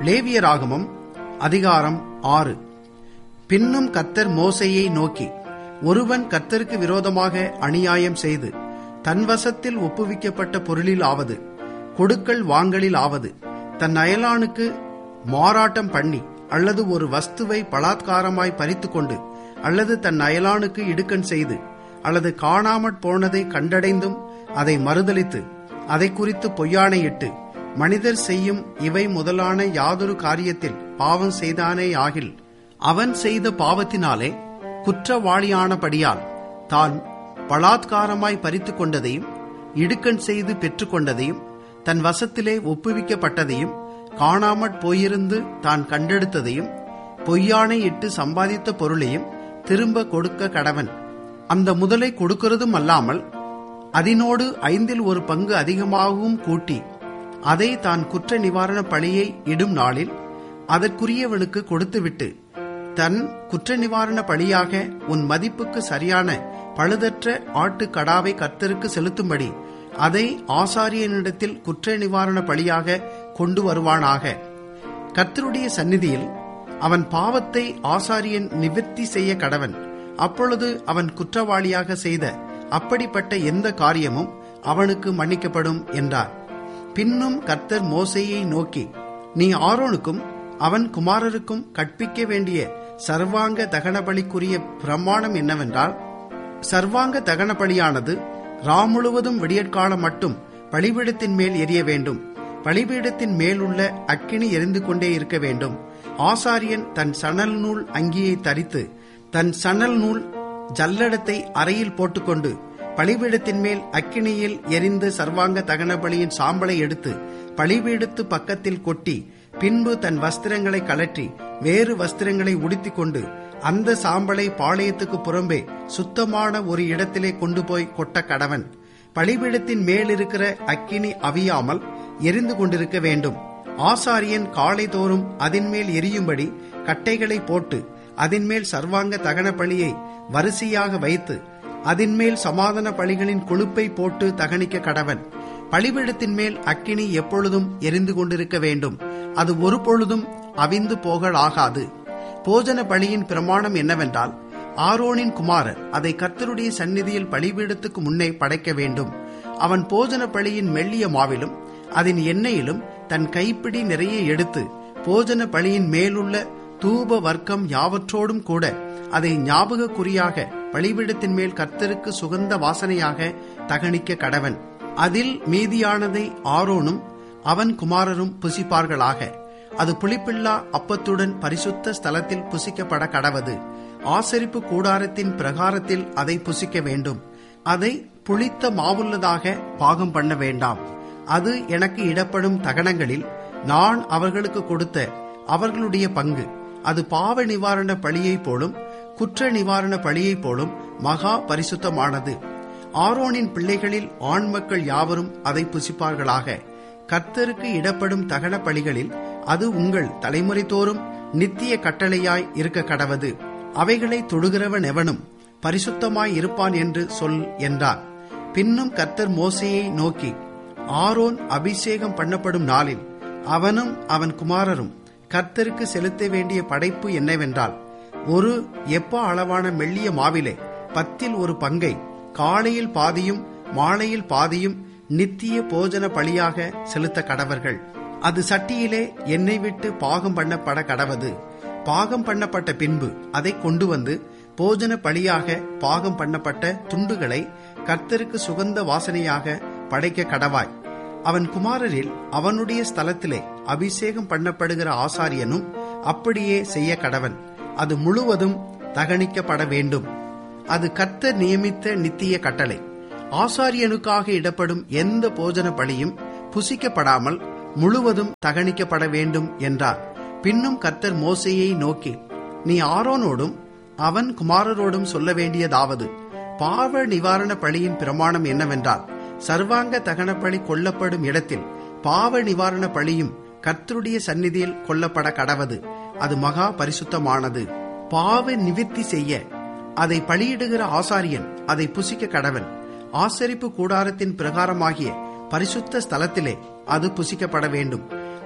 லேவியராகமம் அதிகாரம் ஆறு பின்னும் கர்த்தர் மோசையை நோக்கி ஒருவன் கர்த்தருக்கு விரோதமாக அநியாயம் செய்து தன் வசத்தில் ஒப்புவிக்கப்பட்ட பொருளில் ஆவது கொடுக்கல் வாங்கலில் ஆவது தன் அயலானுக்கு மாறாட்டம் பண்ணி அல்லது ஒரு வஸ்துவை பலாத்காரமாய் பறித்து கொண்டு அல்லது தன் அயலானுக்கு இடுக்கண் செய்து அல்லது காணாமற் போனதை கண்டடைந்தும் அதை மறுதலித்து அதை குறித்து பொய்யானையிட்டு மனிதர் செய்யும் இவை முதலான யாதொரு காரியத்தில் பாவம் செய்தானே ஆகில் அவன் செய்த பாவத்தினாலே குற்றவாளியானபடியால் தான் பலாத்காரமாய் பறித்து கொண்டதையும் இடுக்கண் செய்து பெற்றுக்கொண்டதையும் தன் வசத்திலே ஒப்புவிக்கப்பட்டதையும் காணாமற் போயிருந்து தான் கண்டெடுத்ததையும் பொய்யானை இட்டு சம்பாதித்த பொருளையும் திரும்ப கொடுக்க கடவன் அந்த முதலை கொடுக்கிறதும் அல்லாமல் அதனோடு ஐந்தில் ஒரு பங்கு அதிகமாகவும் கூட்டி அதை தான் குற்ற நிவாரண பழியை இடும் நாளில் அதற்குரியவனுக்கு கொடுத்துவிட்டு தன் குற்ற நிவாரண பழியாக உன் மதிப்புக்கு சரியான பழுதற்ற ஆட்டு கடாவை கர்த்தருக்கு செலுத்தும்படி அதை ஆசாரியனிடத்தில் குற்ற நிவாரண பழியாக கொண்டு வருவானாக கர்த்தருடைய சந்நிதியில் அவன் பாவத்தை ஆசாரியன் நிவர்த்தி செய்ய கடவன் அப்பொழுது அவன் குற்றவாளியாக செய்த அப்படிப்பட்ட எந்த காரியமும் அவனுக்கு மன்னிக்கப்படும் என்றார் பின்னும் கர்த்தர் மோசையை நோக்கி நீ ஆரோனுக்கும் அவன் குமாரருக்கும் கற்பிக்க வேண்டிய சர்வாங்க தகனபலிக்குரிய பிரமாணம் என்னவென்றால் சர்வாங்க தகனபலியானது ரா முழுவதும் விடியற்காலம் மட்டும் பலிபீடத்தின் மேல் எரிய வேண்டும் பலிபீடத்தின் மேலுள்ள அக்கினி எரிந்து கொண்டே இருக்க வேண்டும் ஆசாரியன் தன் சணல் நூல் அங்கியை தரித்து தன் சணல் நூல் ஜல்லடத்தை அறையில் போட்டுக்கொண்டு பலிபீடத்தின் மேல் அக்கினியில் எரிந்து சர்வாங்க தகன பலியின் சாம்பலை எடுத்து பலிபீடத்து பக்கத்தில் கொட்டி பின்பு தன் வஸ்திரங்களை கலற்றி வேறு வஸ்திரங்களை உடுத்திக் கொண்டு அந்த சாம்பலை பாளையத்துக்கு புறம்பே சுத்தமான ஒரு இடத்திலே கொண்டு போய் கொட்ட கடவன் பலிபீடத்தின் மேல் இருக்கிற அக்கினி அவியாமல் எரிந்து கொண்டிருக்க வேண்டும் ஆசாரியன் காலை தோறும் அதன் மேல் எரியும்படி கட்டைகளை போட்டு அதன் மேல் சர்வாங்க தகன பலியை வரிசையாக வைத்து அதன் மேல் சமாதான பலிகளின் கொழுப்பை போட்டு தகனிக்க கடவன் பலிபீடத்தின் மேல் அக்கினி எப்பொழுதும் எரிந்து கொண்டிருக்க வேண்டும் அது ஒரு பொழுதும் அவிந்து போகலாகாது போஜன பலியின் பிரமாணம் என்னவென்றால் ஆரோனின் குமாரர் அதை கர்த்தருடைய சந்நிதியில் பலிபீடத்துக்கு முன்னே படைக்க வேண்டும் அவன் போஜன பலியின் மெல்லிய மாவிலும் அதன் எண்ணெயிலும் தன் கைப்பிடி நிறைய எடுத்து போஜன பலியின் மேலுள்ள தூப வர்க்கம் யாவற்றோடும் கூட அதை ஞாபக குறியாக பலிபீடத்தின் மேல் கர்த்தருக்கு சுகந்த வாசனையாக தகனிக்க கடவன் அதில் மீதியானதை ஆரோனும் அவன் குமாரரும் புசிப்பார்களாக அது புளிப்பில்லா அப்பத்துடன் பரிசுத்த ஸ்தலத்தில் புசிக்கப்பட கடவது ஆசரிப்பு கூடாரத்தின் பிரகாரத்தில் அதை புசிக்க வேண்டும் அதை புளித்த மாவுள்ளதாக பாகம் பண்ண வேண்டாம் அது எனக்கு இடப்படும் தகனங்களில் நான் அவர்களுக்கு கொடுத்த அவர்களுடைய பங்கு அது பாவ நிவாரண பழியைப் போலும் குற்ற நிவாரண பழியைப் போலும் மகா பரிசுத்தமானது ஆரோனின் பிள்ளைகளில் ஆண் மக்கள் யாவரும் அதை புசிப்பார்களாக கர்த்தருக்கு இடப்படும் தகன பலிகளில் அது உங்கள் தலைமுறை தோறும் நித்திய கட்டளையாய் இருக்க கடவது அவைகளை தொடுகிறவன் எவனும் பரிசுத்தமாய் இருப்பான் என்று சொல் என்றார் பின்னும் கர்த்தர் மோசையை நோக்கி ஆரோன் அபிஷேகம் பண்ணப்படும் நாளில் அவனும் அவன் குமாரரும் கர்த்தருக்கு செலுத்த வேண்டிய படைப்பு என்னவென்றால் ஒரு எப்ப அளவான மெல்லிய மாவிலே பத்தில் ஒரு பங்கை காலையில் பாதியும் மாலையில் பாதியும் நித்திய போஜன பலியாக செலுத்த கடவர்கள் அது சட்டியிலே எண்ணெய் விட்டு பாகம் பண்ணப்பட கடவது பாகம் பண்ணப்பட்ட பின்பு அதை கொண்டு வந்து போஜன பலியாக பாகம் பண்ணப்பட்ட துண்டுகளை கர்த்தருக்கு சுகந்த வாசனையாக படைக்க கடவாய் அவன் குமாரரில் அவனுடைய ஸ்தலத்திலே அபிஷேகம் பண்ணப்படுகிற ஆசாரியனும் அப்படியே செய்ய கடவன் அது முழுவதும் தகனிக்கப்பட வேண்டும் அது கர்த்தர் நியமித்த நித்திய கட்டளை ஆசாரியனுக்காக இடப்படும் எந்த போஜன பலியும் புசிக்கப்படாமல் முழுவதும் தகனிக்கப்பட வேண்டும் என்றார் பின்னும் கர்த்தர் மோசையை நோக்கி நீ ஆரோனோடும் அவன் குமாரரோடும் சொல்ல வேண்டியதாவது பாவ நிவாரண பலியின் பிரமாணம் என்னவென்றால் சர்வாங்க தகன பலி கொல்லப்படும் இடத்தில் பாவ நிவாரண பலியும் கர்த்தருடைய சந்நிதியில் கொல்லப்பட கடவது அது மகா பரிசுத்தமானது பாவ நிவித்தி செய்ய அதை பலியிடுகிற ஆசாரியன் அதை புசிக்க கடவன் ஆசரிப்பு கூடாரத்தின் பிரகாரமாகிய பரிசுத்த ஸ்தலத்திலே அது புசிக்கப்பட வேண்டும்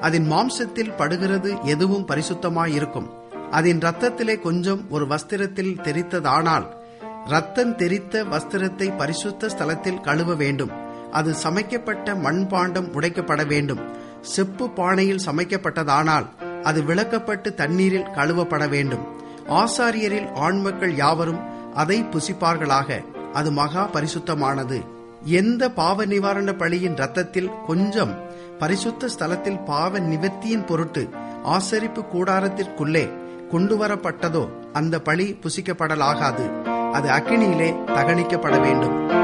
அதன் மாம்சத்தில் படுகிறது எதுவும் பரிசுத்தமாயிருக்கும் அதன் ரத்தத்திலே கொஞ்சம் ஒரு வஸ்திரத்தில் தெரித்ததானால் ரத்தம் தெரித்த வஸ்திரத்தை பரிசுத்த ஸ்தலத்தில் கழுவ வேண்டும் அது சமைக்கப்பட்ட மண்பாண்டம் உடைக்கப்பட வேண்டும் செப்பு பானையில் சமைக்கப்பட்டதானால் அது விளக்கப்பட்டு தண்ணீரில் கழுவப்பட வேண்டும் ஆசாரியரில் ஆண்மக்கள் யாவரும் அதை புசிப்பார்களாக அது மகா பரிசுத்தமானது எந்த பாவ நிவாரண பலியின் ரத்தத்தில் கொஞ்சம் பரிசுத்த ஸ்தலத்தில் பாவ நிவர்த்தியின் பொருட்டு ஆசரிப்பு கூடாரத்திற்குள்ளே கொண்டு வரப்பட்டதோ அந்த பழி புசிக்கப்படலாகாது அது அக்கினியிலே தகனிக்கப்பட வேண்டும்